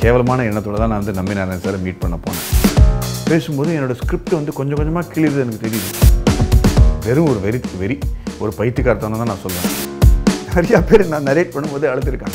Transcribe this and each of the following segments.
கேவலமான எண்ணத்தோட தான் நான் வந்து நம்பி நாராயணன் சாரை மீட் பண்ண போனேன் பேசும்போது என்னோட ஸ்கிரிப்ட் வந்து கொஞ்சம் கொஞ்சமாக கிளியுது எனக்கு தெரியுது வெறும் ஒரு வெறி வெறி ஒரு பைத்தியக்காரத்தனம் தான் நான் சொல்லுவேன் நிறையா பேர் நான் நரேட் பண்ணும்போது அழுதுருக்காங்க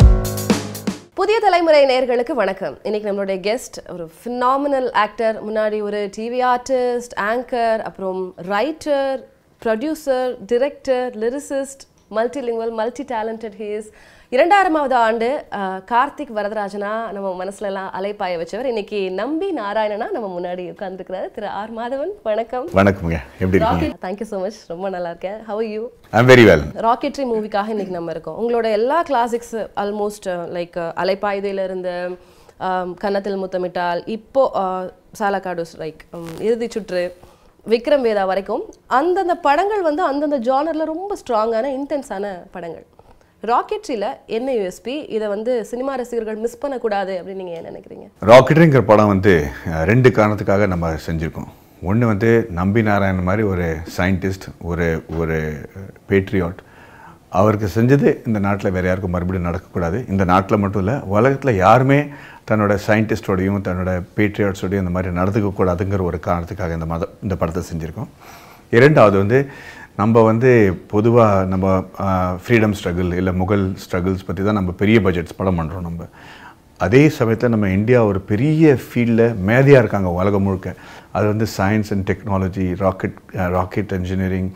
புதிய தலைமுறை நேயர்களுக்கு வணக்கம் இன்னைக்கு நம்மளுடைய கெஸ்ட் ஒரு ஃபினாமினல் ஆக்டர் முன்னாடி ஒரு டிவி ஆர்டிஸ்ட் ஆங்கர் அப்புறம் writer producer director lyricist multilingual multi talented he's இரண்டாயிரமாவது ஆண்டு அஹ், கார்த்திக் வரதராஜனா நம்ம மனசுல எல்லாம் அலைப்பாய வச்சவர் இன்னைக்கு நம்பி நாராயணனா நம்ம முன்னாடி உட்கார்ந்துருக்கிறார் திரு ஆர் மாதவன் வணக்கம் வணக்கமுங்க எப்படி இருக்கீங்க தேங்க்யூ ஸோ மச் ரொம்ப நல்லா இருக்கேன் how you I'm very well Rocketry மூவிக்காக இன்னைக்கு நம்ம இருக்கோம் உங்களோட எல்லா கிளாசிக்ஸ் ஆல்மோஸ்ட் லைக் அலைப்பாயுதையில இருந்து ஆம், கன்னத்தில் முத்தமிட்டால் இப்போ சாலக்காடுஸ் லைக் இறுதி சுற்று விக்ரம் வேதா வரைக்கும் அந்தந்த படங்கள் வந்து அந்தந்த ஜானரில் ரொம்ப ஸ்ட்ராங்கான இன்டென்ஸான படங்கள் ராக்கெட்ரியில் என்ன யூஎஸ்பி இதை வந்து சினிமா ரசிகர்கள் மிஸ் பண்ணக்கூடாது அப்படின்னு நீங்கள் என்ன நினைக்கிறீங்க ராக்கெட்டுங்கிற படம் வந்து அஹ், ரெண்டு காரணத்துக்காக நம்ம செஞ்சுருக்கோம் ஒன்று வந்து நம்பி நாராயணன் மாதிரி ஒரு சயின்டிஸ்ட் ஒரு ஒரு பேட்ரியாட் அவருக்கு செஞ்சது இந்த நாட்டில் வேறு யாருக்கும் மறுபடியும் நடக்கக்கூடாது இந்த நாட்டில் மட்டும் இல்லை உலகத்தில் யாருமே தன்னோட சயின்டிஸ்டோடையும் தன்னோட பேட்ரியாட்ஸோடையும் இந்த மாதிரி நடந்துக்க கூடாதுங்கிற ஒரு காரணத்துக்காக இந்த மத இந்த படத்தை செஞ்சுருக்கோம் இரண்டாவது வந்து நம்ம வந்து பொதுவாக நம்ம ஃப்ரீடம் ஸ்ட்ரகிள் இல்லை முகல் ஸ்ட்ரகிள்ஸ் பற்றி தான் நம்ம பெரிய பட்ஜெட்ஸ் படம் பண்ணுறோம் நம்ம அதே சமயத்தில் நம்ம இந்தியா ஒரு பெரிய ஃபீல்டில் மேதையாக இருக்காங்க உலகம் முழுக்க அது வந்து science and technology rocket rocket engineering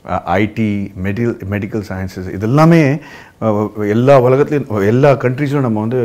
IT medical medical sciences இதெல்லாமே அஹ், எல்லா உலகத்துலேயும் எல்லா கண்ட்ரீஸும் நம்ம வந்து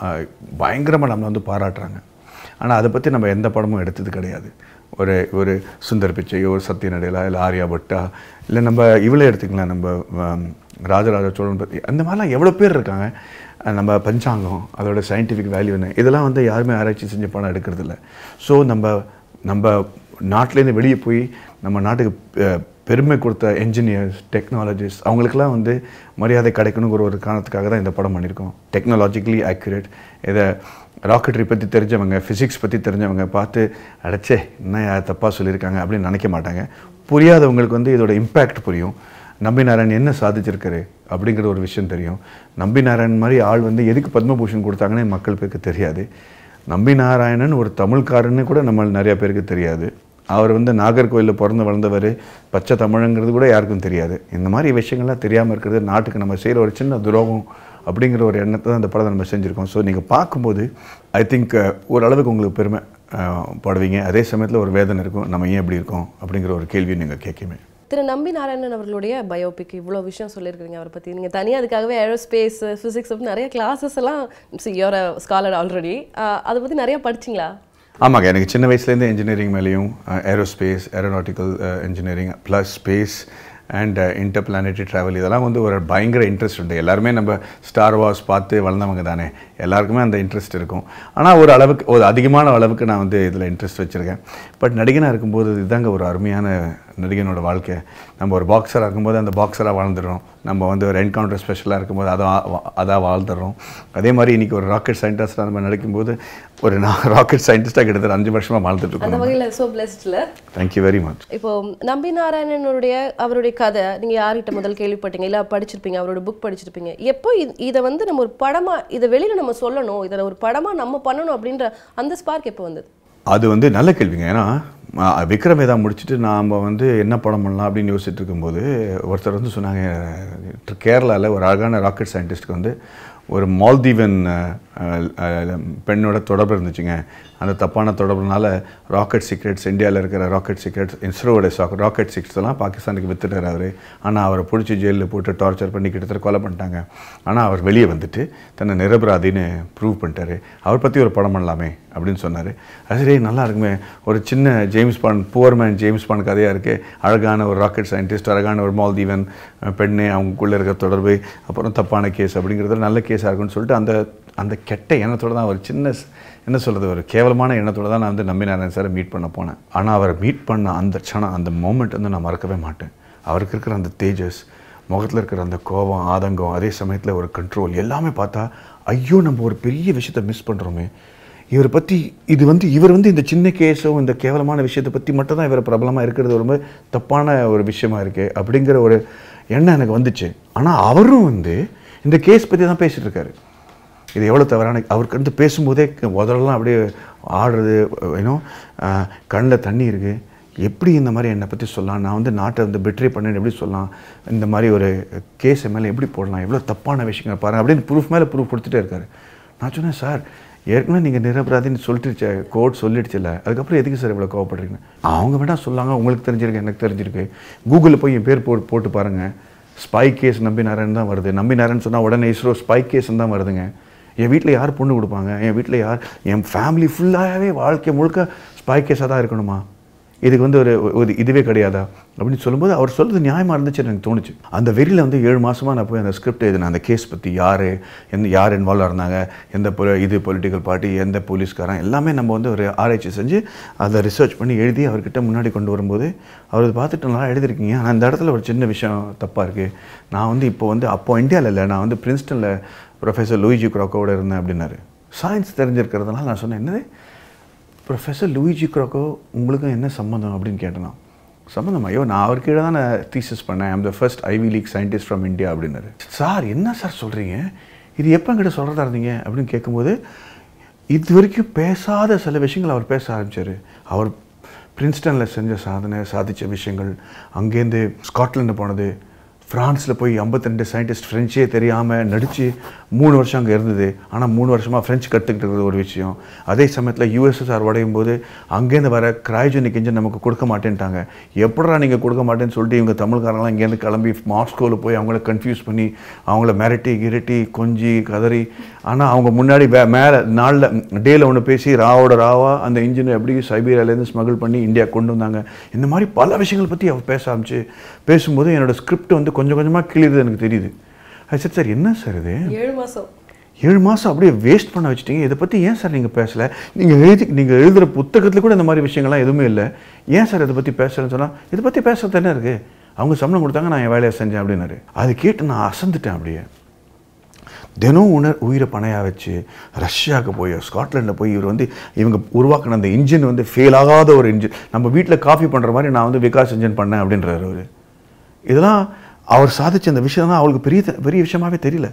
பயங்கரமாக நம்மளை வந்து பாராட்டுறாங்க ஆனால் அதை பற்றி நம்ம எந்த படமும் எடுத்தது கிடையாது ஒரு ஒரு சுந்தர் பிச்சையோ ஒரு சத்ய நடையிலா இல்லை ஆர்யா பட்டா இல்லை நம்ம இவ்வளோ எடுத்துக்கலாம் நம்ம ஆம், ராஜராஜ சோழன் பற்றி அந்த மாதிரிலாம் எவ்வளோ பேர் இருக்காங்க அஹ் நம்ம பஞ்சாங்கம் அதோட சயின்டிஃபிக் வேல்யூ என்ன இதெல்லாம் வந்து யாருமே ஆராய்ச்சி செஞ்ச படம் எடுக்கிறது இல்லை ஸோ நம்ம நம்ம நாட்டிலேருந்து வெளியே போய் நம்ம நாட்டுக்கு பெ- பெருமை கொடுத்த என்ஜினியர்ஸ் டெக்னாலஜிஸ்ட் அவங்களுக்கெல்லாம் வந்து மரியாதை கிடைக்கணுங்கிற ஒரு காரணத்துக்காக தான் இந்த படம் பண்ணியிருக்கோம் டெக்னாலஜிக்கலி ஆக்யூரேட் இதை ராக்கெட்ரி பற்றி தெரிஞ்சவங்க ஃபிசிக்ஸ் பற்றி தெரிஞ்சவங்க பார்த்து அடைச்சே என்ன யார் தப்பாக சொல்லியிருக்காங்க அப்படின்னு நினைக்க மாட்டாங்க புரியாதவங்களுக்கு வந்து இதோட இம்பேக்ட் புரியும் நம்பி நாராயண் என்ன சாதிச்சிருக்காரு அப்படிங்கிற ஒரு விஷயம் தெரியும் நம்பி நாராயண் மாதிரி ஆள் வந்து எதுக்கு பத்மபூஷன் கொடுத்தாங்கன்னு மக்கள் பேருக்கு தெரியாது நம்பி நாராயணன் ஒரு தமிழ்காரன்னு கூட நம்ம நிறைய பேருக்கு தெரியாது அவர் வந்து நாகர்கோயிலில் பிறந்து வளர்ந்தவர் பச்சை தமிழங்கிறது கூட யாருக்கும் தெரியாது இந்த மாதிரி விஷயங்கள்லாம் தெரியாமல் இருக்கிறது நாட்டுக்கு நம்ம செய்கிற ஒரு சின்ன துரோகம் அப்படிங்கிற ஒரு எண்ணத்தை தான் இந்த படத்தை நம்ம செஞ்சுருக்கோம் ஸோ நீங்கள் பார்க்கும்போது ஐ திங்க் ஓரளவுக்கு உங்களுக்கு பெருமை அஹ், படுவீங்க அதே சமயத்தில் ஒரு வேதனை இருக்கும் நம்ம ஏன் இப்படி இருக்கோம் அப்படிங்கிற ஒரு கேள்வியை நீங்கள் கேட்குமே திரு நம்பி நாராயணன் அவர்களுடைய பயோபிக் இவ்வளோ விஷயம் சொல்லியிருக்கிறீங்க அவரை பற்றி நீங்கள் தனியாக அதுக்காகவே ஏரோஸ்பேஸ் ஃபிசிக்ஸ் பற்றி நிறைய கிளாஸஸ் எல்லாம் யோர் ஸ்காலர் ஆல்ரெடி அதை பற்றி நிறைய படிச்சிங்களா ஆமாங்க எனக்கு சின்ன வயசுலேருந்து இன்ஜினியரிங் மேலேயும் aerospace aeronautical engineering plus space and interplanetary travel இதெல்லாம் வந்து ஒரு பயங்கர இன்ட்ரெஸ்ட் உண்டு எல்லாருமே நம்ம ஸ்டார் வார்ஸ் பார்த்து வளர்ந்தவங்க தானே எல்லாருக்குமே அந்த இன்ட்ரெஸ்ட் இருக்கும் ஆனால் ஒரு அளவுக்கு ஒரு அதிகமான அளவுக்கு நான் வந்து இதில் இன்ட்ரெஸ்ட் வச்சுருக்கேன் பட் நடிகனாக இருக்கும்போது இதுதாங்க ஒரு அருமையான நடிகனோட வாழ்க்கை நம்ம ஒரு பாக்ஸராக இருக்கும்போது அந்த பாக்ஸராக வாழ்ந்துடுறோம் நம்ம வந்து ஒரு என்கவுண்டர் ஸ்பெஷலாக இருக்கும்போது அதான் அதாக வாழ்ந்துடுறோம் அதே மாதிரி இன்றைக்கி ஒரு ராக்கெட் சயின்டிஸ்டாக நம்ம நடிக்கும்போது ஒரு நான் ராக்கெட் சயின்டிஸ்டாக கிட்டத்தட்ட அஞ்சு வருஷமாக வாழ்ந்துட்டு அந்த இருக்கோம் வகையில் ஸோ பிளஸ்டில் தேங்க்யூ வெரி மச் இப்போ நம்பி நாராயணனுடைய அவருடைய கதை நீங்க யார்கிட்ட முதல் கேள்விப்பட்டீங்க இல்ல படிச்சிருப்பீங்க அவரோட புக் படிச்சிருப்பீங்க எப்போ இ- இதை வந்து நம்ம ஒரு படமா இதை வெளியில நம்ம சொல்லணும் இதை ஒரு படமா நம்ம பண்ணணும் அப்படின்ற அந்த ஸ்பார்க் எப்போ வந்தது அது வந்து நல்ல கேள்விங்க ஏன்னா ஆ, விக்ரமேதா முடிச்சுட்டு நாம் வந்து என்ன படம் பண்ணலாம் அப்படின்னு யோசிச்சுட்டு இருக்கும்போது ஒருத்தர் வந்து சொன்னாங்க கேரளாவில் ஒரு அழகான ராக்கெட் சயின்டிஸ்ட்க்கு வந்து ஒரு மால்தீவன் அஹ், அஹ், பெண்ணோட தொடர்பு இருந்துச்சுங்க அந்த தப்பான தொடர்புனால ராக்கெட் சீக்ரெட்ஸ் இந்தியாவில் இருக்கிற ராக்கெட் சீக்ரெட்ஸ் இஸ்ரோவோட ராக்கெட் சீக்ரெட்ஸ் எல்லாம் பாகிஸ்தானுக்கு வித்துட்டார் அவர் ஆனால் அவரை பிடிச்சி ஜெயிலில் போட்டு டார்ச்சர் பண்ணி கிட்டத்தட்ட கொலை பண்ணிட்டாங்க ஆனால் அவர் வெளியே வந்துட்டு தன்னை நிரபராதின்னு ப்ரூவ் பண்ணிட்டாரு அவர் பற்றி ஒரு படம் பண்ணலாமே அப்படின்னு சொன்னார் அது சரி நல்லா இருக்குமே ஒரு சின்ன James Bond poor man James Bond கதையாக இருக்குது அழகான ஒரு ராக்கெட் சயின்டிஸ்ட் அழகான ஒரு மால்தீவன் அஹ், பெண்ணு அவங்களுக்குள்ளே இருக்க தொடர்பு அப்புறம் தப்பான கேஸ் அப்படிங்கிறது நல்ல கேஸாக இருக்குன்னு சொல்லிட்டு அந்த அந்த கெட்ட எண்ணத்தோட தான் ஒரு சின்ன ஸ்- என்ன சொல்கிறது ஒரு கேவலமான எண்ணத்தோட தான் நான் வந்து நம்பி நாராயணன் சாரை மீட் பண்ண போனேன் ஆனால் அவரை மீட் பண்ண அந்த க்ஷணம் அந்த மோமெண்ட் வந்து நான் மறக்கவே மாட்டேன் அவருக்கு இருக்கிற அந்த தேஜஸ் முகத்தில் இருக்கிற அந்த கோபம் ஆதங்கம் அதே சமயத்தில் ஒரு கண்ட்ரோல் எல்லாமே பார்த்தா ஐயோ நம்ம ஒரு பெரிய விஷயத்தை மிஸ் பண்ணுறோமே இவரை பற்றி இது வந்து இவர் வந்து இந்த சின்ன கேஸோ இந்த கேவலமான விஷயத்தை பற்றி மட்டும் தான் இவர் பிரபலமாக இருக்கிறது ரொம்ப தப்பான ஒரு விஷயமா இருக்கு அப்படிங்கிற ஒரு எண்ணம் எனக்கு வந்துச்சு ஆனால் அவரும் வந்து இந்த கேஸ் பற்றி தான் பேசிட்டு இருக்காரு இது எவ்வளோ தவறான அவருக்கு வந்து பேசும்போதே உதறலாம் அப்படியே ஆடுறது ஏன்னோ கண்ணில் தண்ணி இருக்குது எப்படி இந்த மாதிரி என்னை பற்றி சொல்லலாம் நான் வந்து நாட்டை வந்து பெட்ரே பண்ணேன்னு எப்படி சொல்லலாம் இந்த மாதிரி ஒரு கேஸ் மேலே எப்படி போடலாம் எவ்வளோ தப்பான விஷயங்கள் பாருங்க அப்படின்னு ப்ரூஃப் மேலே ப்ரூஃப் கொடுத்துட்டே இருக்காரு நான் சொன்னேன் சார் ஏற்கனவே நீங்கள் நிரபராதின்னு சொல்லிட்டுச்சே கோர்ட் சொல்லிடுச்சுல்ல அதுக்கப்புறம் எதுக்கு சார் இவ்வளோ கோவப்படுறீங்க அவங்க வேணா சொல்லாங்க உங்களுக்கு தெரிஞ்சிருக்கு எனக்கு தெரிஞ்சிருக்கு கூகுளில் போய் என் பேர் போட்டு போட்டு பாருங்கள் ஸ்பை கேஸ் நம்பி நாராயண் தான் வருது நம்பி நாராயண் சொன்னால் உடனே இஸ்ரோ ஸ்பை கேஸ் தான் வருதுங்க என் வீட்டில் யார் பொண்ணு கொடுப்பாங்க என் வீட்டில் யார் என் ஃபேமிலி ஃபுல்லாகவே வாழ்க்கை முழுக்க ஸ்பை கேஸாக தான் இருக்கணுமா இதுக்கு வந்து ஒரு ஒரு இதுவே கிடையாதா அப்படின்னு சொல்லும்போது அவர் சொல்கிறது நியாயமாக இருந்துச்சு எனக்கு தோணுச்சு அந்த வெறியில் வந்து ஏழு மாதமாக நான் போய் அந்த ஸ்கிரிப்ட் எழுதினேன் அந்த கேஸ் பற்றி யார் எந்த யார் இன்வால்வ் இருந்தாங்க எந்த பொ- இது பொலிட்டிக்கல் பார்ட்டி எந்த போலீஸ்காரன் எல்லாமே நம்ம வந்து ஒரு ஆராய்ச்சி செஞ்சு அதை ரிசர்ச் பண்ணி எழுதி அவர்கிட்ட முன்னாடி கொண்டு வரும்போது அவர் இதை பார்த்துட்டு நல்லா எழுதிருக்கீங்க ஆனால் அந்த இடத்துல ஒரு சின்ன விஷயம் தப்பாக இருக்குது நான் வந்து இப்போ வந்து அப்போ இந்தியாவில் இல்லை நான் வந்து பிரின்ஸ்டனில் ப்ரொஃபஸர் லூயிஜி க்ராக்கோட இருந்தேன் அப்படின்னாரு சயின்ஸ் தெரிஞ்சிருக்கிறதுனால நான் சொன்னேன் என்னது ப்ரொஃபஸர் லூயிஜி க்ராக்கோ உங்களுக்கும் என்ன சம்மந்தம் அப்படின்னு கேட்டேன் நான் சம்மந்தம் ஐயோ நான் அவர் கீழே தான் நான் தீசஸ் பண்ணேன் I'm the first Ivy League scientist from India அப்படின்னாரு சார் என்ன சார் சொல்கிறீங்க இது எப்போ என்கிட்ட சொல்கிறதா இருந்தீங்க அப்படின்னு கேட்கும்போது இது வரைக்கும் பேசாத சில விஷயங்கள் அவர் பேச ஆரம்பிச்சார் அவர் பிரின்ஸ்டனில் செஞ்ச சாதனை சாதித்த விஷயங்கள் அங்கேருந்து ஸ்காட்லாண்டு போனது ஃப்ரான்ஸில் போய் 52 சயின்டிஸ்ட் ஃப்ரெஞ்சே தெரியாமல் நடித்து மூணு வருஷம் அங்கே இருந்தது ஆனால் மூணு வருஷமாக ஃப்ரெஞ்சு கற்றுக்கிட்டு இருக்கிறது ஒரு விஷயம் அதே சமயத்தில் யூஎஸ்எஸ்ஆர் உடையும் போது அங்கேருந்து வர கிராயோஜெனிக் இன்ஜின் நமக்கு கொடுக்க மாட்டேன்ட்டாங்க எப்படா நீங்கள் கொடுக்க மாட்டேன்னு சொல்லிட்டு இவங்க தமிழ்காரங்களாம் இங்கேருந்து கிளம்பி மாஸ்கோவில் போய் அவங்கள கன்ஃபியூஸ் பண்ணி அவங்கள மிரட்டி கிரட்டி கொஞ்சி கதறி ஆனால் அவங்க முன்னாடி வே மேலே நாளில் டேயில் ஒன்று பேசி ராவோட ராவா அந்த இன்ஜினை எப்படி சைபீரியாலேருந்து ஸ்மகிள் பண்ணி இந்தியா கொண்டு வந்தாங்க இந்த மாதிரி பல விஷயங்கள் பற்றி அவர் பேச ஆரம்பிச்சு பேசும்போது என்னோட ஸ்கிரிப்ட் வந்து கொஞ்சம் கொஞ்சமாக கிளியுது எனக்கு தெரியுது அது சரி சார் என்ன சார் இது ஏழு மாசம் ஏழு மாதம் அப்படியே வேஸ்ட் பண்ண வச்சிட்டீங்க இதை பற்றி ஏன் சார் நீங்கள் பேசலை நீங்கள் எழுதி நீங்கள் எழுதுகிற புத்தகத்தில் கூட இந்த மாதிரி விஷயங்கள்லாம் எதுவுமே இல்லை ஏன் சார் இதை பற்றி பேசுகிறேன்னு சொன்னால் இதை பற்றி பேசுறது என்ன இருக்குது அவங்க சம்பளம் கொடுத்தாங்க நான் என் வேலையை செஞ்சேன் அப்படின்னாரு அது கேட்டு நான் அசந்துட்டேன் அப்படியே தினம் உணர் உயிரை பணையாக வச்சு ரஷ்யாவுக்கு போய் ஸ்காட்லாண்டில் போய் இவர் வந்து இவங்க உருவாக்கின அந்த இன்ஜின் வந்து ஃபெயில் ஆகாத ஒரு இன்ஜின் நம்ம வீட்டில் காஃபி பண்ணுற மாதிரி நான் வந்து விகாஸ் இன்ஜின் பண்ணேன் அப்படின்றாரு அவர் இதெல்லாம் அவர் சாதிச்ச அந்த விஷயம் தான் அவருக்கு பெரிய பெரிய விஷயமாவே தெரியல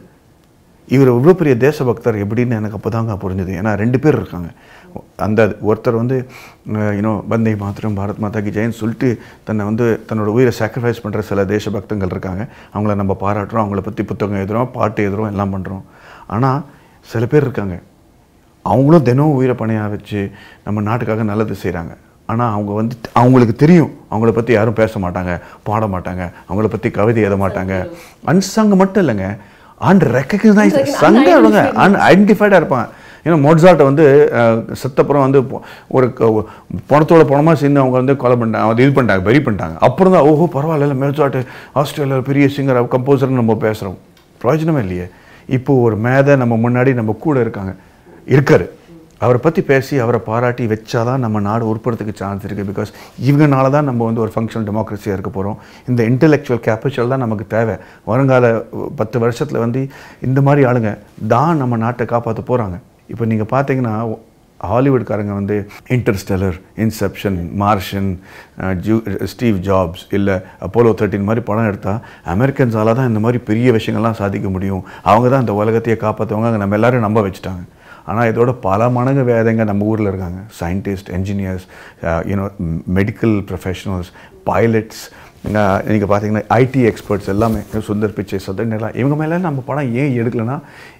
இவர் இவ்வளோ பெரிய தேசபக்தர் எப்படின்னு எனக்கு அப்போ தாங்க புரிஞ்சுது ஏன்னா ரெண்டு பேர் இருக்காங்க அந்த ஒருத்தர் வந்து யூனோ வந்தே மாத்திரம் பாரத் மாதா கி ஜெயன்னு சொல்லிட்டு தன்னை வந்து தன்னோட உயிரை சாக்ரிஃபைஸ் பண்ணுற சில தேசபக்தங்கள் இருக்காங்க அவங்கள நம்ம பாராட்டுறோம் அவங்கள பற்றி புத்தகம் எழுதுறோம் பாட்டு எழுதுறோம் எல்லாம் பண்ணுறோம் ஆனால் சில பேர் இருக்காங்க அவங்களும் தினம் உயிரை பணையாக வச்சு நம்ம நாட்டுக்காக நல்லது செய்கிறாங்க ஆனால் அவங்க வந்து அவங்களுக்கு தெரியும் அவங்கள பற்றி யாரும் பேச மாட்டாங்க பாட மாட்டாங்க அவங்கள பற்றி கவிதை எழுத மாட்டாங்க அன்சங் மட்டும் இல்லைங்க அண்ட் ரெக்கக்னைஸ் சங்க அன் ஐடென்டிஃபைடாக இருப்பான் ஏன்னா மோட்ஸாட்டை வந்து அஹ், செத்தப்புறம் வந்து பொ- ஒரு க- ஒ- பணத்தோட பணமாக சேர்ந்து அவங்க வந்து கொலை பண்ணிட்டாங்க அது இது பண்ணிட்டாங்க வெரி பண்ணிட்டாங்க அப்புறம் தான் ஓஹோ பரவாயில்ல மோட்ஸாட்டு ஆஸ்திரேலியாவில் பெரிய சிங்கர் கம்போசர்னு நம்ம பேசுகிறோம் பிரயோஜனமே இல்லையே இப்போ ஒரு மேதை நம்ம முன்னாடி நம்ம கூட இருக்காங்க இருக்காரு அவரை பற்றி பேசி அவரை பாராட்டி வச்சாதான் நம்ம நாடு உருப்படுறதுக்கு சான்ஸ் இருக்குது பிகாஸ் இவங்கனால தான் நம்ம வந்து ஒரு ஃபங்க்ஷனல் டெமோக்ரஸியாக இருக்க போகிறோம் இந்த இன்டெலெக்சுவல் கேபிட்டல் தான் நமக்கு தேவை வருங்கால அஹ், பத்து வருஷத்தில் வந்து இந்த மாதிரி ஆளுங்க தான் நம்ம நாட்டை காப்பாற்ற போகிறாங்க இப்போ நீங்கள் பார்த்தீங்கன்னா ஹாலிவுட்காரங்க வந்து இன்டர்ஸ்டெல்லர் இன்செப்ஷன் மார்ஷன் ஜூ ஸ்டீவ் ஜாப்ஸ் இல்லை அப்போலோ தேர்ட்டின் மாதிரி படம் எடுத்தால் அமெரிக்கன்ஸால தான் இந்த மாதிரி பெரிய விஷயங்கள்லாம் சாதிக்க முடியும் அவங்க தான் இந்த உலகத்தையே காப்பாற்றுவாங்க நம்ம எல்லாரும் நம்ப வச்சுட்டாங்க ஆனால் இதோட பல மடங்கு வேதங்க நம்ம ஊரில் இருக்காங்க scientist engineers you know medical professionals pilots நீங்கள் பார்த்தீங்கன்னா ஐடி எக்ஸ்பர்ட்ஸ் எல்லாமே சுந்தர் பிச்சை சதன் எல்லாம் இவங்க மேலே நம்ம படம் ஏன் எடுக்கலைன்னா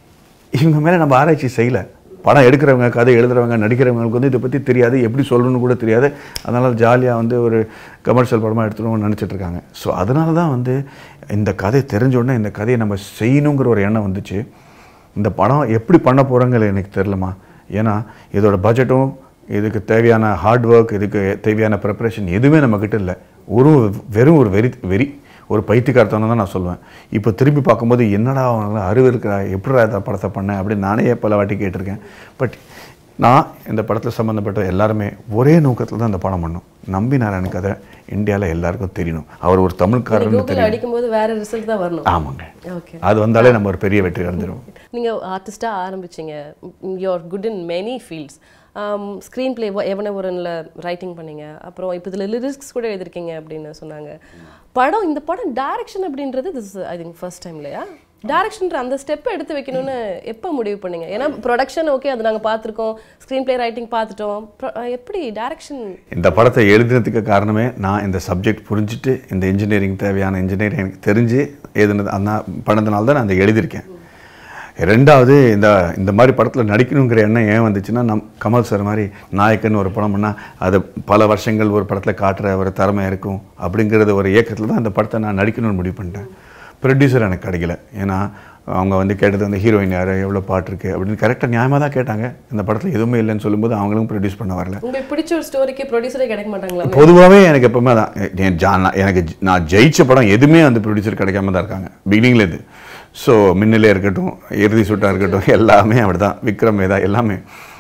இவங்க மேலே நம்ம ஆராய்ச்சி செய்யலை படம் எடுக்கிறவங்க கதை எழுதுறவங்க நடிக்கிறவங்களுக்கு வந்து இதை பற்றி தெரியாது எப்படி சொல்லணும்னு கூட தெரியாது அதனால் ஜாலியாக வந்து ஒரு கமர்ஷியல் படமாக எடுத்துருவோம்னு நினச்சிட்டு இருக்காங்க ஸோ அதனால தான் வந்து இந்த கதை தெரிஞ்ச உடனே இந்த கதையை நம்ம செய்யணுங்கிற ஒரு எண்ணம் வந்துச்சு இந்த படம் எப்படி பண்ண போகிறோங்கிறது எனக்கு தெரிலமா ஏன்னா இதோட பட்ஜெட்டும் இதுக்கு தேவையான ஹார்ட் ஒர்க் இதுக்கு தேவையான ப்ரிப்பரேஷன் எதுவுமே நம்மக்கிட்ட இல்லை ஒரு வெறும் ஒரு வெறி வெறி ஒரு பைத்தியக்காரத்தனம் தான் நான் சொல்லுவேன் இப்போ திரும்பி பார்க்கும்போது என்னடா அவனால அறிவு இருக்கா எப்படிடா இந்த படத்தை பண்ணேன் அப்படின்னு நானே பல வாட்டி கேட்டிருக்கேன் பட் நான் இந்த படத்தில் சம்மந்தப்பட்ட எல்லாருமே ஒரே நோக்கத்தில் தான் இந்த படம் பண்ணோம் நம்பி நாராயண கதை இந்தியாவில் எல்லாருக்கும் தெரியணும் அவர் ஒரு தமிழ்காரன்னு கூகுள் தெரியும் அடிக்கும்போது வேற ரிசல்ட் தான் வரணும் ஆமாங்க ஓகே அது வந்தாலே நம்ம ஒரு பெரிய வெற்றி அடைஞ்சிரும் நீங்க ஆர்டிஸ்டா ஆரம்பிச்சீங்க you're good in many fields screen play எவன ஒருனில் ரைட்டிங் பண்ணீங்க அப்புறம் இப்போ இதில் லிரிக்ஸ் கூட எழுதிருக்கீங்க அப்படின்னு சொன்னாங்க படம் இந்த படம் டைரக்ஷன் அப்படின்றது this I think first time இல்லையா டைரக்ஷன்ற அந்த ஸ்டெப் எடுத்து வைக்கணும்னு எப்போ முடிவு பண்ணீங்க ஏன்னா ப்ரொடக்ஷன் ஓகே அது நாங்கள் பார்த்துருக்கோம் ஸ்க்ரீன் ப்ளே ரைட்டிங் பார்த்துட்டோம் Pro- எப்படி டைரக்ஷன் இந்த படத்தை எழுதுனதுக்கு காரணமே நான் இந்த சப்ஜெக்ட் புரிஞ்சுட்டு இந்த இன்ஜினியரிங் தேவையான இன்ஜினியரிங் எனக்கு தெரிஞ்சு எழுதுனது அந்த பண்ணதுனால தான் நான் அதை எழுதியிருக்கேன் ரெண்டாவது இந்த இந்த மாதிரி படத்தில் நடிக்கணுங்கிற எண்ணம் ஏன் வந்துச்சுன்னா நம் கமல் சார் மாதிரி நாயக்கன் ஒரு படம் பண்ணால் அது பல வருஷங்கள் ஒரு படத்தில் காட்டுற ஒரு திறமை இருக்கும் அப்படிங்கிறது ஒரு இயக்கத்தில் தான் இந்த படத்தை நான் நடிக்கணும்னு முடிவு பண்ணிட்டேன் ப்ரொடியூசர் எனக்கு கிடைக்கல ஏன்னா அவங்க வந்து கேட்டது வந்து ஹீரோயின் யார் எவ்வளோ பாட்டு இருக்குது அப்படின்னு கரெக்டாக நியாயமாக தான் கேட்டாங்க இந்த படத்தில் எதுவுமே இல்லைன்னு சொல்லும்போது அவங்களும் ப்ரொடியூஸ் பண்ண வரல உங்களுக்கு பிடிச்ச ஒரு ஸ்டோரிக்கு ப்ரொடியூசரே கிடைக்க மாட்டாங்களா பொதுவாகவே எனக்கு எப்பவுமே தான் என் ஜா- நான் எனக்கு ஜ- நான் ஜெயிச்ச படம் எதுவுமே அந்த ப்ரொடியூசர் கிடைக்காம தான் இருக்காங்க பிகினிங்ல இது ஸோ மின்னலே இருக்கட்டும் இறுதி சுட்டாக இருக்கட்டும் எல்லாமே அப்படி தான் விக்ரம் வேதா எல்லாமே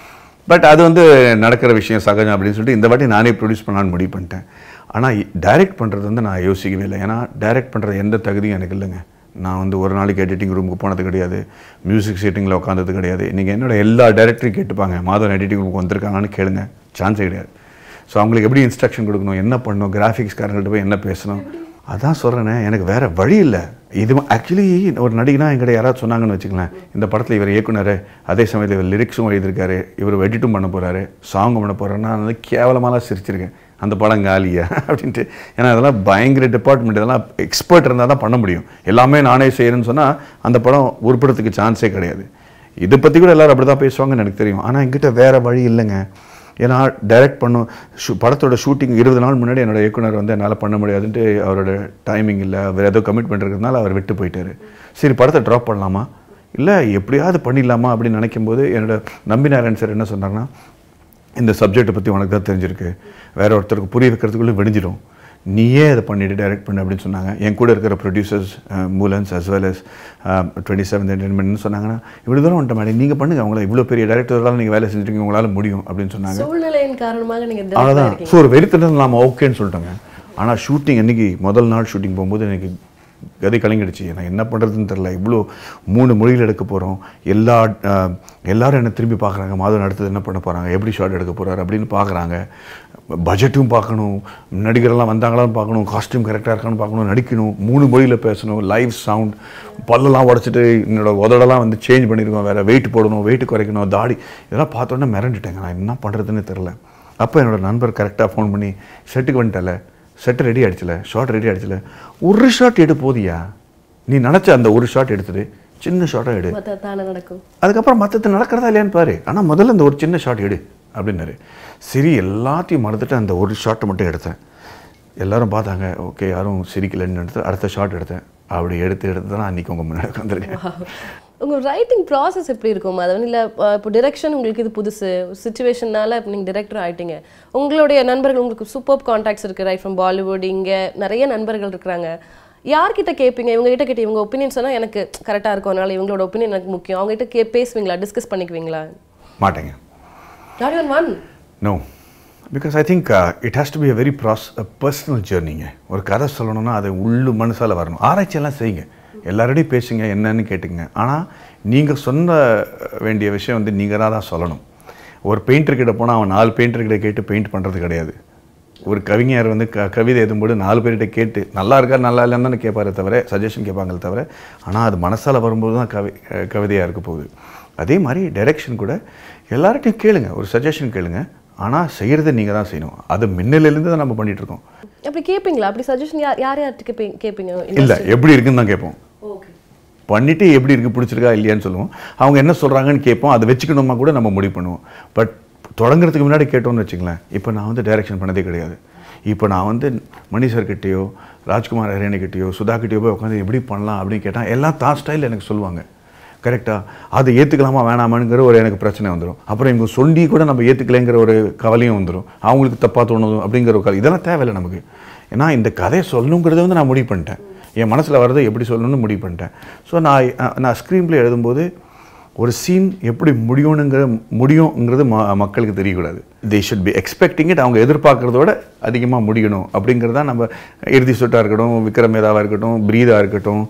பட் அது வந்து நடக்கிற விஷயம் சகஜம் அப்படின்னு சொல்லிட்டு இந்த வாட்டி நானே ப்ரொடியூஸ் பண்ணலான்னு முடிவு பண்ணிட்டேன் ஆனால் டைரக்ட் பண்ணுறது வந்து நான் யோசிக்கவே இல்லை ஏன்னா டைரக்ட் பண்ணுறது எந்த தகுதியும் எனக்கு இல்லைங்க நான் வந்து ஒரு நாளைக்கு எடிட்டிங் ரூமுக்கு போனது கிடையாது மியூசிக் சீட்டிங்கில் உட்காந்தது கிடையாது நீங்கள் என்னோட எல்லா டைரக்டரையும் கேட்டுப்பாங்க மாதவன் எடிட்டிங் ரூமுக்கு வந்திருக்காங்கன்னு கேளுங்க சான்ஸே கிடையாது ஸோ அவங்களுக்கு எப்படி இன்ஸ்ட்ரக்ஷன் கொடுக்கணும் என்ன பண்ணணும் கிராஃபிக்ஸ்காரங்கள்ட்ட போய் என்ன பேசணும் அதான் சொல்கிறேனே எனக்கு வேறு வழி இல்லை இது ஆக்சுவலி ஒரு நடிகனா என்கிட்ட யாராவது சொன்னாங்கன்னு வச்சுக்கலாம் இந்த படத்தில் இவர் இயக்குனர் அதே சமயத்தில் இவர் லிரிக்ஸும் எழுதியிருக்காரு இவர் எடிட்டும் பண்ண போகிறாரு சாங்கும் பண்ண போகிறாருன்னா நான் வந்து கேவலமாலாம் சிரிச்சிருக்கேன் அந்த படம் காலியா அப்படின்ட்டு ஏன்னா அதெல்லாம் பயங்கர டிபார்ட்மெண்ட் இதெல்லாம் எக்ஸ்பர்ட் இருந்தால் தான் பண்ண முடியும் எல்லாமே நானே செய்கிறேன்னு சொன்னால் அந்த படம் உருப்படுறதுக்கு சான்ஸே கிடையாது இதை பற்றி கூட எல்லாரும் அப்படி தான் பேசுவாங்கன்னு எனக்கு தெரியும் ஆனால் என்கிட்ட வேறு வழி இல்லைங்க ஏன்னா டைரக்ட் பண்ணும் ஷூ படத்தோட ஷூட்டிங் இருபது நாள் முன்னாடி என்னோட இயக்குனர் வந்து என்னால் பண்ண முடியாதுன்ட்டு அவரோட டைமிங் இல்லை அவர் ஏதோ கமிட்மெண்ட் இருக்கிறதுனால அவர் விட்டு போயிட்டாரு சரி படத்தை ட்ராப் பண்ணலாமா இல்லை எப்படியாவது பண்ணிடலாமா அப்படின்னு நினைக்கும் போது என்னோட நம்பி நாராயண் சார் என்ன சொன்னாங்கன்னா இந்த சப்ஜெக்ட்டை பற்றி உனக்கு தான் தெரிஞ்சிருக்கு வேற ஒருத்தருக்கு புரிய வைக்கிறதுக்குள்ளே வெடிஞ்சிடும் நீயே அதை பண்ணிட்டு டைரக்ட் பண்ணு அப்படின்னு சொன்னாங்க என் கூட இருக்கிற ப்ரொடியூசர்ஸ் மூலன்ஸ் as well as twenty seventh என்டர்டைன்மெண்ட்னு சொன்னாங்கன்னா இவ்வளோ தூரம் வந்துட்ட மேடம் நீங்கள் பண்ணுங்க அவங்கள இவ்வளோ பெரிய டேரக்டரால் நீங்கள் வேலை செஞ்சுருக்கீங்க உங்களால் முடியும் அப்படின்னு சொன்னாங்க சூழ்நிலையின் காரணமாக நீங்க direct அவ்வளோதான் ஆயிருக்கீங்க. ஸோ ஒரு வெறித்தனம் நாம ஓகேன்னு சொல்லிட்டோங்க ஆனால் ஷூட்டிங் அன்னைக்கு முதல் நாள் ஷூட்டிங் போகும்போது எனக்கு கதை கலங்கிடுச்சு நான் என்ன பண்ணுறதுன்னு தெரில இவ்வளோ மூணு மொழியில் எடுக்க போகிறோம் எல்லா அஹ், எல்லாரும் என்ன திரும்பி பார்க்குறாங்க மாதவன் அடுத்தது என்ன பண்ண போகிறாங்க எப்படி ஷாட் எடுக்க போகிறாரு அப்படின்னு பார்க்குறாங்க பட்ஜெட்டும் பார்க்கணும் நடிகரெல்லாம் வந்தாங்களான்னு பார்க்கணும் காஸ்டியூம் கரெக்டாக இருக்கான்னு பார்க்கணும் நடிக்கணும் மூணு மொழியில் பேசணும் லைவ் சவுண்ட் பல்லெல்லாம் உடச்சிட்டு என்னோட உதடெல்லாம் வந்து சேஞ்ச் பண்ணியிருக்கோம் வேறு வெயிட் போடணும் வெயிட் குறைக்கணும் தாடி இதெல்லாம் பார்த்தோன்னே மிரண்டுட்டேங்க நான் என்ன பண்ணுறதுன்னு தெரில அப்போ என்னோட நண்பர் கரெக்டாக ஃபோன் பண்ணி செட்டுக்கு வந்துட்டல செட்டு ரெடி ஆயிடுச்சுல ஷார்ட் ரெடி ஆயிடுச்சுல ஒரு ஷாட் எடு போதியா நீ நினச்ச அந்த ஒரு ஷாட் எடுத்துட்டு சின்ன ஷாட்டாக எடு மத்த தானே நடக்கும் அதுக்கப்புறம் மற்றது நடக்கிறதா இல்லையான்னு பாரு ஆனால் முதல்ல அந்த ஒரு சின்ன ஷாட் எடு அப்படின்னாரு சரி எல்லாத்தையும் மறந்துட்டு அந்த ஒரு ஷாட்டை மட்டும் எடுத்தேன் எல்லாரும் பார்த்தாங்க ஓகே யாரும் சிரிக்கலைன்னு எடுத்து அடுத்த ஷாட் எடுத்தேன் அப்படி எடுத்து எடுத்து தான் அன்றைக்கி உங்கள் முன்னாடி உட்காந்துருக்கேன் உங்க ரைட்டிங் ப்ராசஸ் எப்படி இருக்கும் அது வந்து இல்லை இப்போ டிரெக்ஷன் உங்களுக்கு இது புதுசு சுச்சுவேஷனால இப்போ நீங்கள் டிரெக்டர் ஆயிட்டீங்க உங்களுடைய நண்பர்கள் உங்களுக்கு சூப்பர் கான்டாக்ட்ஸ் இருக்கு ரைட் ஃப்ரம் பாலிவுட் இங்கே நிறைய நண்பர்கள் இருக்கிறாங்க யார்கிட்ட கேட்பீங்க இவங்க கிட்ட கேட்டு இவங்க ஒப்பீனியன் சொன்னா எனக்கு கரெக்டாக இருக்கும் அதனால இவங்களோட ஒப்பீனியன் எனக்கு முக்கியம் அவங்க கிட்ட கே பேசுவீங்களா டிஸ்கஸ் பண்ணிக்குவீங்களா மாட்டேங்க not one one no because I think it has to be a very ப்ராஸ் பர்சனல் ஜேர்னிங்க ஒரு கதை சொல்லணும்னா அது உள்ளு மனசால் வரணும் ஆராய்ச்சியெல்லாம் செய்யுங்க எல்லாரோடையும் பேசுங்க என்னன்னு கேட்டுங்க ஆனால் நீங்கள் சொன்ன வேண்டிய விஷயம் வந்து நீங்கள் தான் சொல்லணும் ஒரு பெயிண்டர்கிட்ட போனால் அவன் நாலு பெயிண்டர்கிட்ட கேட்டு பெயிண்ட் பண்ணுறது கிடையாது ஒரு கவிஞர் வந்து க கவிதை எழுதும்போது நாலு பேர்கிட்ட கேட்டு நல்லா இருக்கா நல்லா இல்லைன்னு தானே கேட்பாரே தவிர சஜஷன் கேட்பாங்களே தவிர ஆனால் அது மனசால் வரும்போது தான் கவி கவிதையாக இருக்க போகுது அதே மாதிரி டைரெக்ஷன் கூட எல்லார்ட்டையும் கேளுங்க ஒரு சஜஷன் கேளுங்க ஆனால் செய்கிறத நீங்கள் தான் செய்யணும் அது மின்னலேருந்து தான் நம்ம பண்ணிட்டு இருக்கோம் அப்படி கேட்பீங்களா அப்படி சஜஷன் யார் யார் யார்கிட்ட கேட்பீங்க கேட்பீங்க இல்லை எப்படி இருக்குன்னு தான் கேட்போம் ஓகே பண்ணிவிட்டு எப்படி இருக்குது பிடிச்சிருக்கா இல்லையான்னு சொல்லுவோம் அவங்க என்ன சொல்கிறாங்கன்னு கேட்போம் அதை வச்சுக்கணுமா கூட நம்ம முடிவு பண்ணுவோம் பட் தொடங்குறதுக்கு முன்னாடி கேட்டோம்னு வச்சுங்களேன் இப்போ நான் வந்து டைரக்ஷன் பண்ணதே கிடையாது இப்போ நான் வந்து மணி சார்கிட்டயோ ராஜ்குமார் ஹரியானிக்கிட்டேயோ சுதாக்கிட்டேயோ போய் உட்காந்து எப்படி பண்ணலாம் அப்படின்னு கேட்டால் எல்லாம் தான் ஸ்டைல் எனக்கு சொல்லுவாங்க கரெக்டாக அதை ஏற்றுக்கலாமா வேணாமாங்கிற ஒரு எனக்கு பிரச்சனை வந்துடும் அப்புறம் இவங்க சொல்லி கூட நம்ம ஏற்றுக்கலைங்கிற ஒரு கவலையும் வந்துடும் அவங்களுக்கு தப்பாக தோணுது அப்படிங்கிற ஒரு கவலை இதெல்லாம் தேவையில்லை நமக்கு ஏன்னா இந்த கதையை சொல்லணுங்கிறத வந்து நான் முடிவு பண்ணிட்டேன் என் மனசில் வரதை எப்படி சொல்லணும்னு முடிவு பண்ணிட்டேன் ஸோ நான் நான் ஸ்க்ரீன் எழுதும்போது ஒரு சீன் எப்படி முடியணுங்கிற முடியுங்கிறது ம மக்களுக்கு தெரியக்கூடாது they should be expecting it அவங்க எதிர்பார்க்குறதோட அதிகமாக முடியணும் அப்படிங்கிறது தான் நம்ம இறுதி சுட்டாக இருக்கட்டும் விக்ரமேதாவாக இருக்கட்டும் பிரீதாக இருக்கட்டும்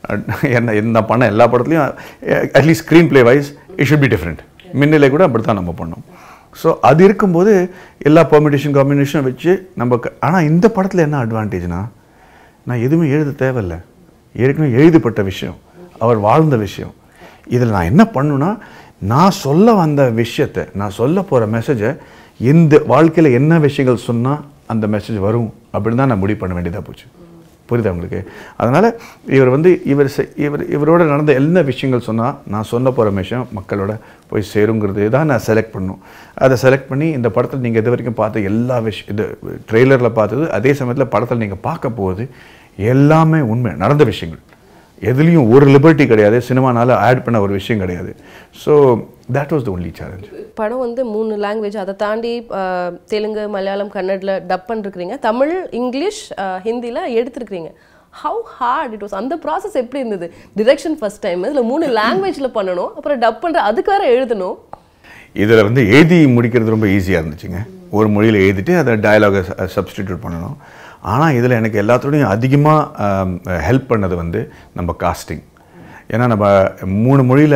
என்ன என்ன பண்ண எல்லா படத்துலையும் at least screen play wise it should be different மின்னலை கூட அப்படி தான் நம்ம பண்ணோம் ஸோ அது இருக்கும்போது எல்லா பெர்மிட்டேஷன் காம்பினேஷன் வச்சு நம்ம ஆனால் இந்த படத்தில் என்ன அட்வான்டேஜ்னா நான் எதுவுமே எழுத தேவையில்லை ஏற்கனவே எழுதப்பட்ட விஷயம் அவர் வாழ்ந்த விஷயம் இதில் நான் என்ன பண்ணுன்னா நான் சொல்ல வந்த விஷயத்தை நான் சொல்ல போகிற மெசேஜை இந்த வாழ்க்கையில் என்ன விஷயங்கள் சொன்னால் அந்த மெசேஜ் வரும் அப்படின்னு தான் நான் முடிவு பண்ண வேண்டியதாக போச்சு புரியுதா உங்களுக்கு அதனால் இவர் வந்து இவர் செ- இவர் இவரோட நடந்த என்ன விஷயங்கள் சொன்னால் நான் சொல்ல போகிற விஷயம் மக்களோட போய் சேருங்கிறது தான் நான் செலக்ட் பண்ணும் அதை செலக்ட் பண்ணி இந்த படத்தில் நீங்கள் இது வரைக்கும் பார்த்த எல்லா விஷயம் இது ட்ரெய்லரில் பார்த்தது அதே சமயத்தில் படத்தில் நீங்கள் பார்க்க போகுது எல்லாமே உண்மை நடந்த விஷயங்கள் எதுலேயும் ஒரு லிபர்ட்டி கிடையாது சினிமானால ஆட் பண்ண ஒரு விஷயம் கிடையாது so that was the only challenge படம் வந்து மூணு லாங்குவேஜ் அதை தாண்டி அஹ், தெலுங்கு மலையாளம் கன்னடில் டப் பண்ணிருக்கிறீங்க தமிழ் இங்கிலீஷ் ஹிந்தியில் எடுத்திருக்கிறீங்க ஹவு ஹார்ட் இட் வாஸ் அந்த ப்ராசஸ் எப்படி இருந்தது டிரெக்ஷன் ஃபர்ஸ்ட் டைம் இதில் மூணு லாங்குவேஜில் பண்ணணும் அப்புறம் டப் பண்ணுற அதுக்கு வேற எழுதணும் இதில் வந்து எழுதி முடிக்கிறது ரொம்ப ஈஸியாக இருந்துச்சுங்க ஒரு மொழியில் எழுதிட்டு அதை டயலாகை சப்ஸ்டிடியூட் பண்ணணும் ஆனால் இதில் எனக்கு எல்லாத்தோடையும் அதிகமாக ஹெல்ப் பண்ணது வந்து நம்ம காஸ்டிங் ஏன்னா நம்ம மூணு மொழியில்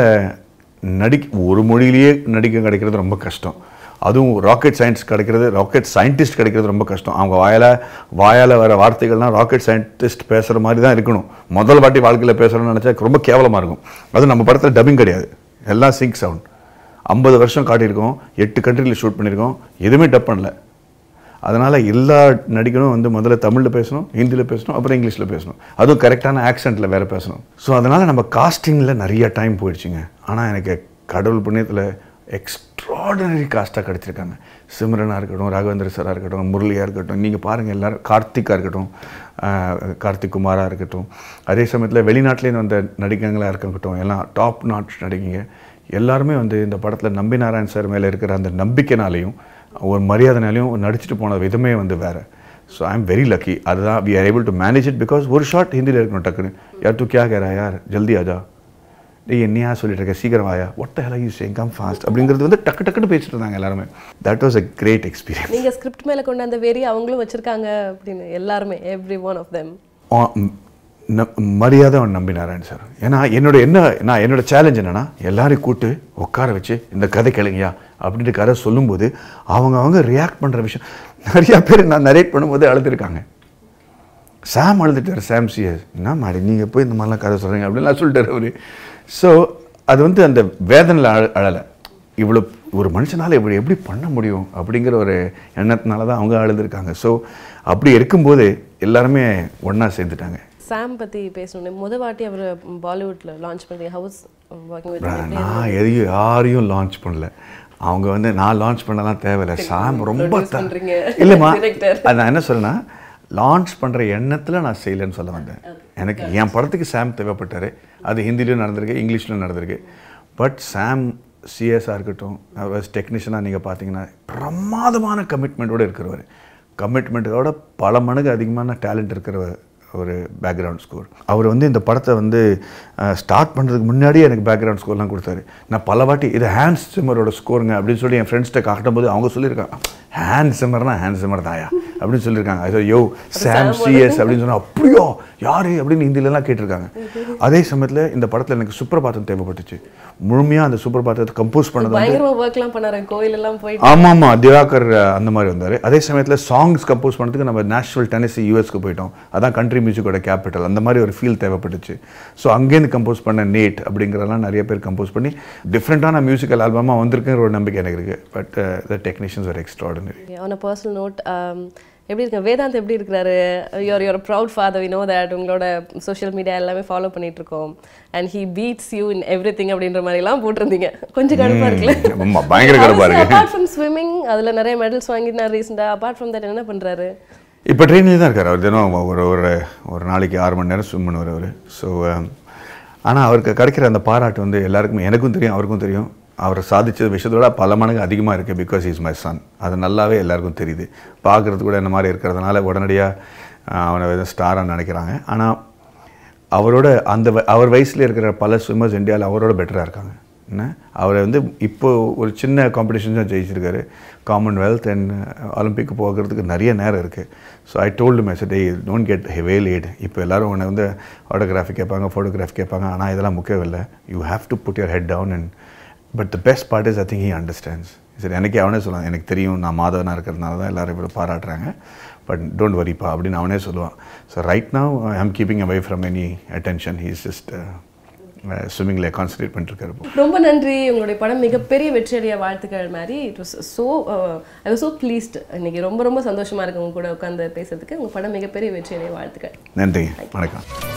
நடிக்க ஒரு மொழியிலேயே நடிக்க கிடைக்கிறது ரொம்ப கஷ்டம் அதுவும் ராக்கெட் சயின்ஸ் கிடைக்கிறது ராக்கெட் சயின்டிஸ்ட் கிடைக்கிறது ரொம்ப கஷ்டம் அவங்க வாயால் வாயால் வர வார்த்தைகள்லாம் ராக்கெட் சயின்டிஸ்ட் பேசுகிற மாதிரி தான் இருக்கணும் முதல் வாட்டி வாழ்க்கையில் பேசுகிறோம்னு நினச்சா ரொம்ப கேவலமாக இருக்கும் அதுவும் நம்ம படத்தில் டப்பிங் கிடையாது எல்லாம் சிங்க் சவுண்ட் ஐம்பது வருஷம் காட்டியிருக்கோம் எட்டு கண்ட்ரியில் ஷூட் பண்ணியிருக்கோம் எதுவுமே டப் பண்ணல அதனால் எல்லா நடிகரும் வந்து முதல்ல தமிழில் பேசணும் ஹிந்தியில் பேசணும் அப்புறம் இங்கிலீஷில் பேசணும் அதுவும் கரெக்டான ஆக்சென்ட்டில் வேறு பேசணும் ஸோ அதனால் நம்ம காஸ்டிங்கில் நிறைய டைம் போயிடுச்சுங்க ஆனால் எனக்கு கடவுள் புண்ணியத்தில் எக்ஸ்ட்ராடனரி காஸ்ட்டாக கிடச்சிருக்காங்க சிம்ரனாக இருக்கட்டும் ராகவேந்திர சாராக இருக்கட்டும் முரளியாக இருக்கட்டும் நீங்கள் பாருங்கள் எல்லாரும் கார்த்திக்காக இருக்கட்டும் ஆஹ் கார்த்திக் குமாராக இருக்கட்டும் அதே சமயத்தில் வெளிநாட்டிலேருந்து வந்த நடிகங்களாக இருக்கட்டும் எல்லாம் டாப் நாட் நடிகைங்க எல்லாருமே வந்து இந்த படத்தில் நம்பி நாராயண் சார் மேலே இருக்கிற அந்த நம்பிக்கைனாலையும் ஒரு மரியாதைனாலையும் நடிச்சுட்டு போன விதமே வந்து வேறு so I am very lucky அதுதான் we are able to manage it because ஒரு ஷார்ட் ஹிந்தியில் இருக்கணும் டக்குன்னு யார் தூ கியா கேரா யார் ஜல்தி ஆஜா டேய் என்னையா சொல்லிட்டு இருக்க சீக்கிரம் வாயா ஒட்ட ஹெலா யூ சேங் கம் ஃபாஸ்ட் அப்படிங்கிறது வந்து டக்கு டக்குன்னு பேசிட்டு இருந்தாங்க எல்லாருமே that was a great experience நீங்க ஸ்கிரிப்ட் மேல கொண்டு அந்த வெறி அவங்களும் வச்சிருக்காங்க அப்படின்னு எல்லாருமே எவ்ரி ஒன் ஆஃப் தெம் ஆ- ம், ந- மரியாதை அவன் நம்பி நாராயண் சார் ஏன்னா என்னோட என்ன நான் என்னோட சேலஞ்ச் என்னன்னா எல்லாரையும் கூட்டு உட்கார வச்சு இந்த கதை கேளுங்கயா அப்படின்ட்டு கதை சொல்லும்போது அவங்க அவங்க ரியாக்ட் பண்ணுற விஷயம் நிறையா பேர் நான் நரேட் பண்ணும்போது அழுதுருக்காங்க சாம் அழுதுட்டார் சாம் சிஎஸ் என்ன மாடி நீங்கள் போய் இந்த மாதிரிலாம் கதை சொல்கிறீங்க அப்படின்லாம் சொல்லிட்டார் அவர் ஸோ அது வந்து அந்த வேதனையில் அழ அழலை இவ்வளோ ஒரு மனுஷனால் இப்படி எப்படி பண்ண முடியும் அப்படிங்கிற ஒரு எண்ணத்தினால தான் அவங்க அழுதுருக்காங்க ஸோ அப்படி இருக்கும்போது எல்லாருமே ஒன்றா சேர்ந்துட்டாங்க சாம் பத்தி பேசணும் முத வாட்டி அவர் பாலிவுட்ல லான்ச் பண்ணி ஹவுஸ் ஒர்க்கிங் வித் நான் எதையும் யாரையும் லான்ச் பண்ணல அவங்க வந்து நான் லான்ச் பண்ணலாம் தேவையில்லை சாம் ரொம்ப Produce த- பண்றீங்க. இல்லைம்மா Director. அது நான் என்ன சொல்றேன்னா லான்ச் பண்ணுற எண்ணத்தில் நான் செய்யலைன்னு சொல்ல வந்தேன் எனக்கு என் படத்துக்கு சாம் தேவைப்பட்டார் அது ஹிந்திலையும் நடந்திருக்கு இங்கிலீஷ்லையும் நடந்திருக்கு பட் சாம் சிஎஸ்ஆர் இருக்கட்டும் அவர் டெக்னீஷியனாக நீங்கள் பார்த்தீங்கன்னா பிரமாதமான கமிட்மெண்ட்டோடு இருக்கிறவர் கமிட்மெண்ட்டோட பல மடங்கு அதிகமான டேலண்ட் இருக்கிற ஒரு பேக்ரவுண்ட் ஸ்கோர் அவர் வந்து இந்த படத்தை வந்து ஸ்டார்ட் பண்ணுறதுக்கு முன்னாடியே எனக்கு பேக்ரவுண்ட் ஸ்கோர்லாம் கொடுத்தாரு நான் பல வாட்டி இது ஹேண்ட் சிம்மரோட ஸ்கோருங்க அப்படின்னு சொல்லி என் ஃப்ரெண்ட்ஸ்கிட்ட காட்டும்போது அவங்க சொல்லியிருக்காங்க ஹேண்ட் சிம்மர்னா ஹேண்ட் சிம்மர் தாயா அப்படின்னு சொல்லியிருக்காங்க அது யோ சாம் சிஎஸ் அப்படின்னு சொன்னா அப்படியோ யாரு அப்படின்னு ஹிந்திலலாம் கேட்டிருக்காங்க அதே சமயத்தில் இந்த படத்தில் எனக்கு சுப்ரபாதம் தேவைப்பட்டுச்சு முழுமையாக அந்த சுப்ரபாதத்தை கம்போஸ் பண்ணது வந்து பயங்கரமா ஒர்க்லாம் பண்ணாரு கோயில் எல்லாம் போயிட்டு ஆமாம் ஆமாம் திவாகர் அஹ், அந்த மாதிரி வந்தார் அதே சமயத்தில் சாங்ஸ் கம்போஸ் பண்ணுறதுக்கு நம்ம நேஷனல் டென்னிசி யூஎஸ்க்கு போயிட்டோம் அதான் கண்ட்ரி மியூசிக்கோட கேபிட்டல் அந்த மாதிரி ஒரு ஃபீல் தேவைப்பட்டுச்சு ஸோ அங்கேருந்து கம்போஸ் பண்ண நேட் அப்படிங்கிறதெல்லாம் நிறைய பேர் கம்போஸ் பண்ணி டிஃப்ரெண்ட்டான மியூசிக்கல் ஆல்பமாக வந்திருக்குங்கிற ஒரு நம்பிக்கை எனக்கு இருக்குது பட் த டெக்னீஷியன்ஸ் ஒரு extraordinary on a personal note எப்படி இருக்கு வேதாந்த் எப்படி இருக்கிறாரு your your proud father we know that உங்களோட சோஷியல் மீடியா எல்லாமே ஃபாலோ பண்ணிட்டு இருக்கோம் and he beats you in everything அப்படின்ற மாதிரி எல்லாம் போட்டிருந்தீங்க கொஞ்சம் கடுப்பா இருக்குல்ல ஆமா, பயங்கர கடுப்பா இருக்கு. அப்பார்ட் ஃப்ரம் ஸ்விம்மிங் அதுல நிறைய மெடல்ஸ் வாங்கினார் ரீசெண்டா அப்பார்ட் ஃப்ரம் தட் என்ன பண்றாரு இப்போ ட்ரெயினில் தான் இருக்கார் அவர் தினம் ஒரு ஒரு ஒரு நாளைக்கு ஆறு மணி நேரம் ஸ்விம் பண்ணுவார் அவர் ஸோ ஆனால் அவருக்கு கிடைக்கிற அந்த பாராட்டு வந்து எல்லாருக்குமே எனக்கும் தெரியும் அவருக்கும் தெரியும் அவர் சாதிச்ச விஷயத்தோட பல மடங்கு அதிகமாக இருக்குது பிகாஸ் இஸ் மை சன் அது நல்லாவே எல்லாருக்கும் தெரியுது பார்க்குறது கூட இந்த மாதிரி இருக்கிறதுனால உடனடியாக அவனை ஸ்டாராக நினைக்கிறாங்க ஆனால் அவரோட அந்த வ- அவர் வயசில் இருக்கிற பல ஸ்விம்மர்ஸ் இந்தியாவில் அவரோட பெட்டராக இருக்காங்க என்ன அவர் வந்து இப்போ ஒரு சின்ன காம்படிஷன் தான் ஜெயிச்சிருக்காரு காமன்வெல்த் அண்ட் ஒலிம்பிக் போகிறதுக்கு நிறைய நேரம் இருக்குது so I told message day don't get away late இப்போ எல்லாரும் உன்னை வந்து ஆட்டோகிராஃபி கேட்பாங்க ஃபோட்டோகிராஃபி கேட்பாங்க ஆனால் இதெல்லாம் முக்கியம் இல்லை you have to put your head down and but the best part is I think he understands சரி எனக்கே அவனே சொல்லுவான் எனக்கு தெரியும் நான் மாதவனாக இருக்கிறதுனால தான் எல்லாரும் இவ்வளோ பாராட்டுறாங்க பட் டோன்ட் வரிப்பா அப்படின்னு அவனே சொல்லுவான் so right now I am keeping away from any attention he's just ஸ்விம்மிங்கில் கான்சன்ட்ரேட் பண்ணிட்டுருக்காரு இப்போ ரொம்ப நன்றி உங்களுடைய படம் மிகப்பெரிய வெற்றியடைய வாழ்த்துக்கள் மாதிரி it was so I was so pleased இன்னைக்கு ரொம்ப ரொம்ப சந்தோஷமா இருக்கு உங்க கூட உட்காந்து பேசுறதுக்கு உங்க படம் மிகப்பெரிய வெற்றியடைய வாழ்த்துக்கள் நன்றி வணக்கம்